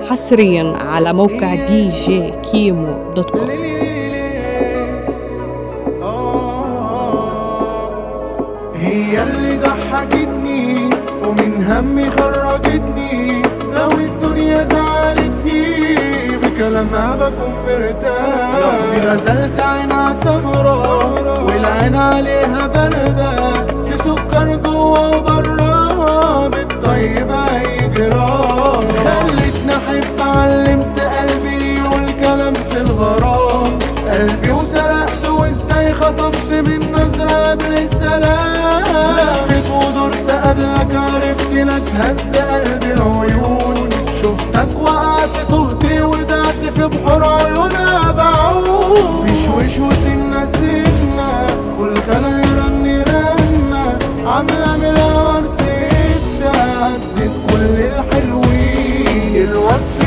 حصريا على موقع دي جي كيمو دوت كوم هي اللي ضحكتني ومن همي خرجتني لو الدنيا زعلتني بكلامها بكون مرتاح دي غزلت عينها سمرة والعين عليها باردة دي سكر جوه وبره بالطيب هيجرى خلتني احب علمت قلبي والكلام في الغرام قلبي وسرقت وازاي خطفت من نظرة قبل السلام لفت ودرت قبلك عرفت لك هز قلبي العيون شفتك وقعت تهت ودعت في بحور عيونها بعود وش وسنة سنة خلقنا رني رنة عاملة من الوسيدة عدت كل الحلوين الوصف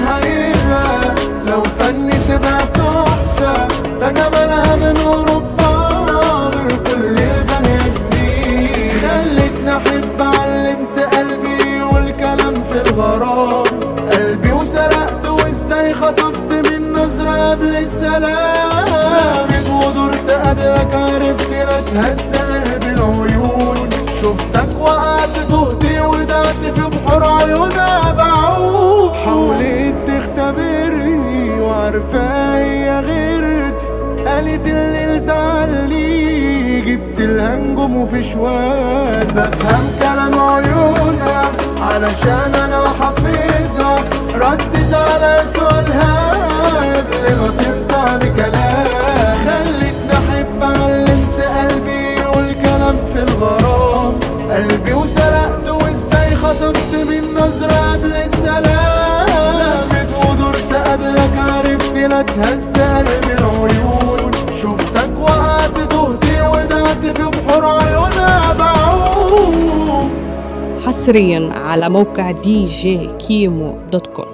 هيبقى لو فن تبقى تحفة ده جمالها من أوروبا غير كل البني آدمين خلتني أحب علمت قلبي والكلام في الغرام قلبي وسرقت وازاي خطفت من نظرة قبل السلام لفت ودرت قبلك عرفت لك هز قلبي العيون شفتك وقعت تهت ودعت في بحور عيونها بعود حاولت تختبرني وعارفة هي غيرتي قالت اللي زعلني جبت لها نجوم وفي شوال بفهم كلام عيونها علشان انا حافظها ردت على سؤالها قبل ما تنطق بكلام خلتني احب علمت قلبي والكلام في الغرام قلبي وسرقت وازاي خطفت من نظرة قبل السلام لفت ودرت قبلك عرفت لك هز قلبي العيون شفتك وقعت تهت ودعت في بحور عيونها بعود حصريا على موقع دي جي كيمو دوت كوم